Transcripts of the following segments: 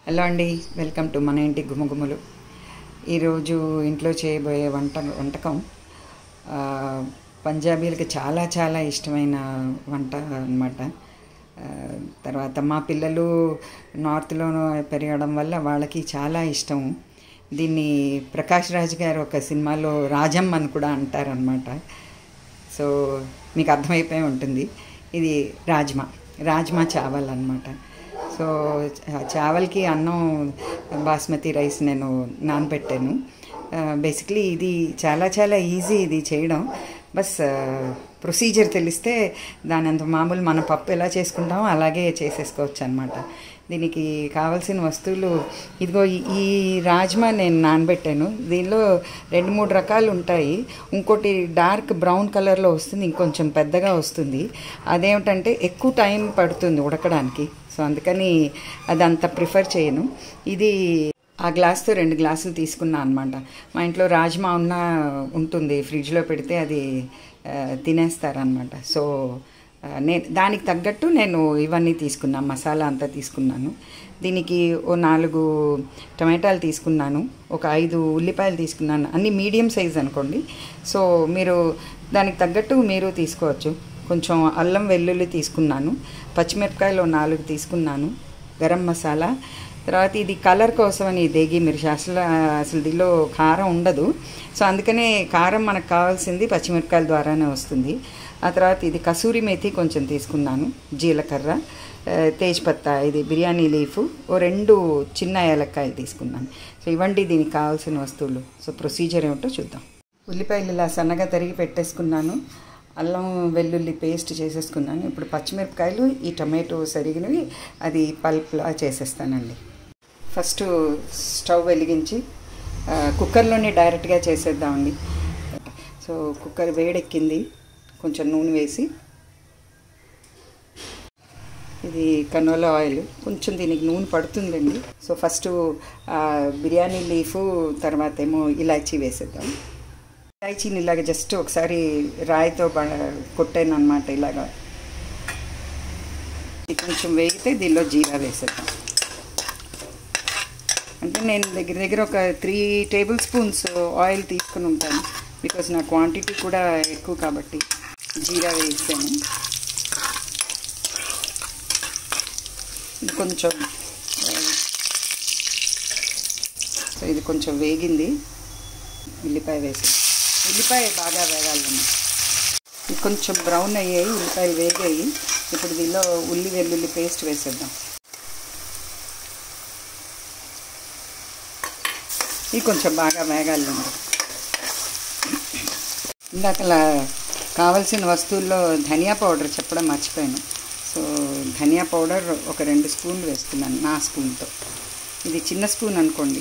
hello అండి welcome to మన ఇంటి గుమగుమలు ఈరోజు ఇంట్లో చేయబోయే వంట వంటకం ఆ, పంజాబీలకి చాలా చాలా ఇష్టమైన వంట అనమాట తర్వాత మా పిల్లలు నార్త్లో పెరగడం వల్ల వాళ్ళకి చాలా ఇష్టం దీన్ని ప్రకాష్ రాజ్ గారు ఒక సినిమాలో రాజమ్మ అని కూడా అంటారనమాట సో మీకు అర్థమైపోయి ఉంటుంది ఇది రాజ్మా రాజ్మా చావల్ అనమాట సో చా- చావల్కి అన్నం బాస్మతి రైస్ నేను నానబెట్టాను బేసిక్లీ ఇది చాలా చాలా ఈజీ ఇది చేయడం బస్ ప్రొసీజర్ తెలిస్తే దాని అంత మామూలు మన పప్పు ఎలా చేసుకుంటామో అలాగే చేసేసుకోవచ్చు అనమాట దీనికి కావాల్సిన వస్తువులు ఇదిగో ఈ- ఈ రాజ్మా నేను నానబెట్టాను దీనిలో రెండు మూడు రకాలు ఉంటాయి ఇంకోటి డార్క్ బ్రౌన్ కలర్లో వస్తుంది ఇంకొంచెం పెద్దగా వస్తుంది అదేమిటంటే ఎక్కువ టైం పడుతుంది ఉడకడానికి సో అందుకని అది అంత ప్రిఫర్ చేయను ఇది ఆ గ్లాస్తో రెండు గ్లాసులు తీసుకున్నా అనమాట మా ఇంట్లో రాజ్మా ఉన్న ఉంటుంది ఫ్రిడ్జ్లో పెడితే అది ఆ, తినేస్తారనమాట సో ఆ, నేను దానికి తగ్గట్టు నేను ఇవన్నీ తీసుకున్నాను మసాలా అంతా తీసుకున్నాను దీనికి ఓ నాలుగు టమాటాలు తీసుకున్నాను ఒక ఐదు ఉల్లిపాయలు తీసుకున్నాను అన్ని మీడియం సైజ్ అనుకోండి సో మీరు దానికి తగ్గట్టు మీరు తీసుకోవచ్చు కొంచెం అల్లం వెల్లుల్లి తీసుకున్నాను పచ్చిమిరపకాయలు ఓ నాలుగు తీసుకున్నాను గరం మసాలా తర్వాత ఇది కలర్ కోసం అని దేగి మిర్చి అసలు అసలు దీనిలో కారం ఉండదు సో అందుకనే కారం మనకు కావాల్సింది పచ్చిమిరపకాయల ద్వారానే వస్తుంది ఆ తర్వాత ఇది కసూరి మేతి కొంచెం తీసుకున్నాను జీలకర్ర ఆ, తేజ్పత్తా ఇది బిర్యానీ లీఫ్ ఓ రెండు చిన్న ఏలక్కాయలు తీసుకున్నాను సో ఇవ్వండి దీనికి కావాల్సిన వస్తువులు సో ప్రొసీజర్ ఏమిటో చూద్దాం ఉల్లిపాయలు ఇలా సన్నగా తరిగి పెట్టేసుకున్నాను అల్లం వెల్లుల్లి పేస్ట్ చేసేసుకున్నాను ఇప్పుడు పచ్చిమిరపకాయలు ఈ టమాటో సరిగినవి అది పల్ప్లా చేసేస్తానండి ఫస్ట్ స్టవ్ వెలిగించి ఆ, కుక్కర్లోనే డైరెక్ట్గా చేసేద్దామండి సో కుక్కర్ వేడెక్కింది కొంచెం నూనె వేసి ఇది కనోలా ఆయిల్ కొంచెం దీనికి నూనె పడుతుందండి సో ఫస్ట్ ఆ, బిర్యానీ లీఫ్ తర్వాత ఏమో ఇలాచీ వేసేద్దాం ఇలాచీని ఇలాగ జస్ట్ ఒకసారి రాయితో కొట్టాను అనమాట ఇలాగా ఇది కొంచెం వేగితే దీనిలో జీరా వేసేద్దాం అంటే నేను దగ్గర దగ్గర ఒక త్రీ టేబుల్ స్పూన్స్ ఆయిల్ తీసుకుని ఉంటాను బికాజ్ నా క్వాంటిటీ కూడా ఎక్కువ కాబట్టి జీరా వేసాను ఇది కొంచెం ఆ, సో ఇది కొంచెం వేగింది ఉల్లిపాయ వేసి ఉల్లిపాయ బాగా వేగాలండి ఇది కొంచెం బ్రౌన్ అయ్యాయి ఉల్లిపాయలు వేగాయి ఇప్పుడు దీనిలో ఉల్లి వెల్లుల్లి పేస్ట్ వేసేద్దాం ఇది కొంచెం బాగా వేగాలండి ఇందాకలా కావలసిన వస్తువుల్లో ధనియా పౌడర్ చెప్పడం మర్చిపోయాను సో ధనియా పౌడర్ ఒక రెండు స్పూన్లు వేస్తున్నాను నా స్పూన్తో ఇది చిన్న స్పూన్ అనుకోండి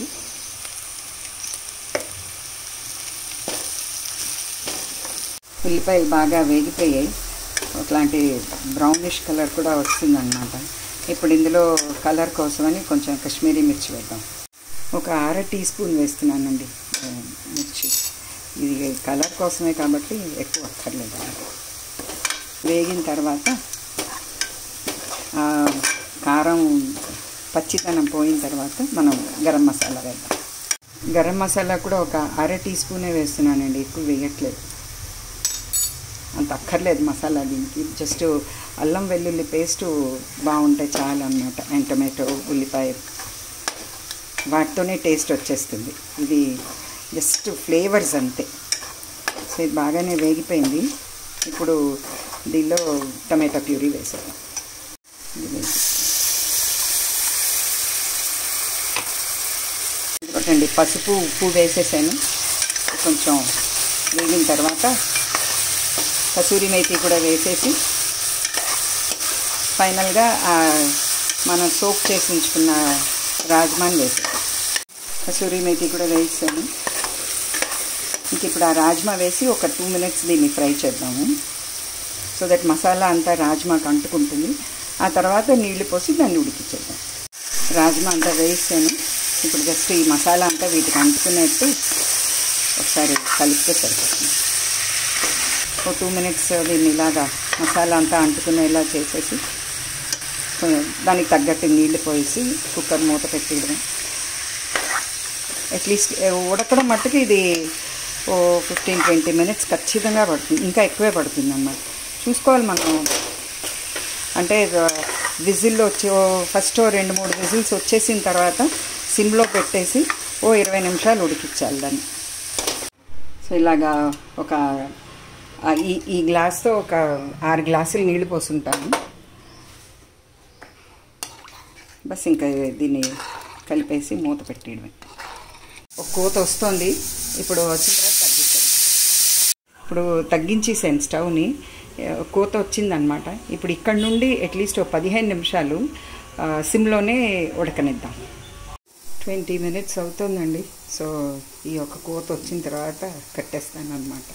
ఉల్లిపాయలు బాగా వేగిపోయాయి ఒకలాంటి బ్రౌనిష్ కలర్ కూడా వస్తుందన్నమాట ఇప్పుడు ఇందులో కలర్ కోసమని కొంచెం కాశ్మీరీ మిర్చి వేద్దాం ఒక అర టీ స్పూన్ వేస్తున్నానండి ఆ, మిర్చి ఇది కలర్ కోసమే కాబట్టి ఎక్కువ అక్కర్లేదు వేగిన తర్వాత ఆ, కారం పచ్చితనం పోయిన తర్వాత మనం గరం మసాలా వేద్దాం గరం మసాలా కూడా ఒక అర టీ స్పూనే వేస్తున్నానండి ఎక్కువ వేయట్లేదు అంత అక్కర్లేదు మసాలా దీనికి జస్ట్ అల్లం వెల్లుల్లి పేస్ట్ బాగుంటే చాలు అన్నమాట అండ్ టమాటో ఉల్లిపాయ వాటితోనే టేస్ట్ వచ్చేస్తుంది ఇది జస్ట్ ఫ్లేవర్స్ అంతే సో ఇది బాగానే వేగిపోయింది ఇప్పుడు దీనిలో టమాటో ప్యూరీ వేసేద్దాం ఇది వేసి ఇదిగోటండి పసుపు ఉప్పు వేసేసాను కొంచెం వేగిన తర్వాత కసూరి మేతి కూడా వేసేసి ఫైనల్గా ఆ మనం సోప్ చేసి ఉంచుకున్న రాజ్మాని వేసాను కసూరి మేతి కూడా వేసాను ఇంక ఇప్పుడు ఆ రాజ్మా వేసి ఒక టూ మినిట్స్ దీన్ని ఫ్రై చేద్దాము సో దట్ మసాలా అంతా రాజ్మాకు అంటుకుంటుంది ఆ తర్వాత నీళ్లు పోసి దాన్ని ఉడికిచ్చేద్దాం రాజ్మా అంతా వేసాను ఇప్పుడు జస్ట్ ఈ మసాలా అంతా వీటికి అంటుకునేట్టు ఒకసారి కలిపితే సరిపోతుంది ఒక టూ మినిట్స్ దీన్ని ఇలాగా మసాలా అంతా అంటుకునేలా చేసేసి దానికి తగ్గట్టు నీళ్లు పోసి కుక్కర్ మూత పెట్టేయడం అట్లీస్ట్ ఉడకడం మట్టుకు ఇది ఓ ఫిఫ్టీన్ ట్వంటీ మినిట్స్ ఖచ్చితంగా పడుతుంది ఇంకా ఎక్కువే పడుతుంది అన్నమాట చూసుకోవాలి మనం అంటే విజిల్లో వచ్చి ఓ ఫస్ట్ ఓ రెండు మూడు విజిల్స్ వచ్చేసిన తర్వాత సిమ్లో పెట్టేసి ఓ ఇరవై నిమిషాలు ఉడికించాలి దాన్ని సో ఇలాగా ఒక ఆ ఈ ఈ గ్లాస్తో ఒక ఆరు గ్లాసులు నీళ్లు పోసుంటాను బస్ ఇంకా దీన్ని కలిపేసి మూత పెట్టేయడమే ఒక కోత వస్తుంది ఇప్పుడు వచ్చిన తర్వాత తగ్గించాను ఇప్పుడు తగ్గించేసాను స్టవ్ని కోత వచ్చిందనమాట ఇప్పుడు ఇక్కడ నుండి అట్లీస్ట్ ఒక పదిహేను నిమిషాలు సిమ్లోనే ఉడకనిద్దాం ట్వంటీ మినిట్స్ అవుతుందండి సో ఈ యొక్క కోత వచ్చిన తర్వాత కట్టేస్తాను అనమాట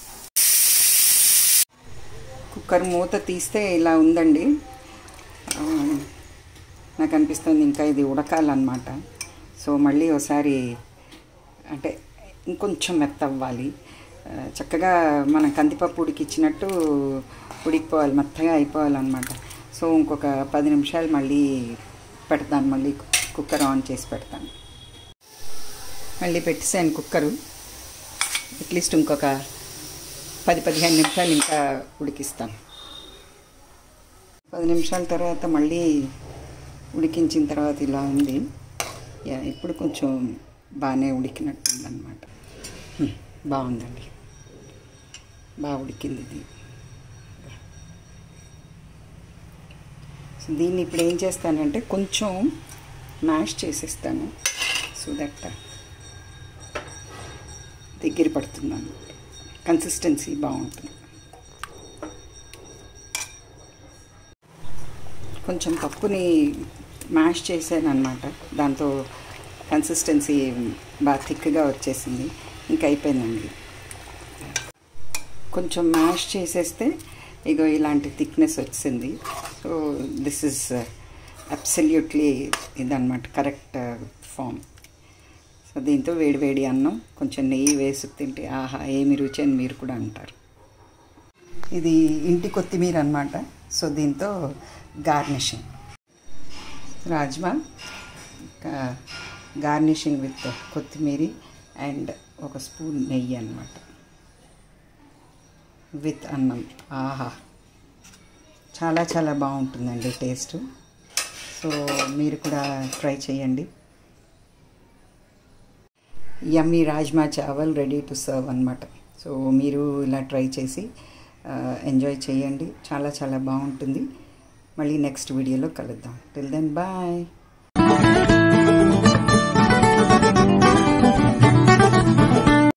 కుక్కర్ మూత తీస్తే ఇలా ఉందండి నాకు అనిపిస్తుంది ఇంకా ఇది ఉడకాలన్నమాట సో మళ్ళీ ఒకసారి అంటే ఇంకొంచెం మెత్త అవ్వాలి చక్కగా మనం కందిపప్పు ఉడికిచ్చినట్టు ఉడికిపోవాలి మెత్తగా అయిపోవాలన్నమాట సో ఇంకొక పది నిమిషాలు మళ్ళీ పెడతాను మళ్ళీ కుక్కర్ ఆన్ చేసి పెడతాను మళ్ళీ పెట్టేసాను కుక్కరు అట్లీస్ట్ ఇంకొక పది పదిహేను నిమిషాలు ఇంకా ఉడికిస్తాను పది నిమిషాల తర్వాత మళ్ళీ ఉడికించిన తర్వాత ఇలా ఉంది ఇప్పుడు కొంచెం బాగానే ఉడికినట్టుంది అనమాట బాగుందండి బాగా ఉడికింది ఇది సో దీన్ని ఇప్పుడు ఏం చేస్తానంటే కొంచెం మ్యాష్ చేసేస్తాను సో దట్ దగ్గర పడుతుంది అనమాట కన్సిస్టెన్సీ బాగుంటుంది కొంచెం పప్పుని మ్యాష్ చేశాను అనమాట దాంతో కన్సిస్టెన్సీ బాగా థిక్గా వచ్చేసింది ఇంకా అయిపోయిందండి కొంచెం మ్యాష్ చేసేస్తే ఇగో ఇలాంటి థిక్నెస్ వచ్చింది సో దిస్ ఇస్ అబ్సల్యూట్లీ ఇదన్నమాట కరెక్ట్ ఫామ్ సో దీంతో వేడి వేడి అన్నం కొంచెం నెయ్యి వేసి తింటే ఆహా ఏమి రుచి అని మీరు కూడా అంటారు ఇది ఇంటి కొత్తిమీర అనమాట సో దీంతో గార్నిషింగ్ రాజ్మా గార్నిషింగ్ విత్ కొత్తిమీర అండ్ ఒక స్పూన్ నెయ్యి అనమాట విత్ అన్నం ఆహా చాలా చాలా బాగుంటుందండి టేస్ట్ సో మీరు కూడా ట్రై చేయండి yummy rajma chawal ready to serve అనమాట సో మీరు ఇలా ట్రై చేసి ఎంజాయ్ చేయండి చాలా చాలా బాగుంటుంది మళ్ళీ నెక్స్ట్ వీడియోలో కలుద్దాం టిల్ దెన్ బాయ్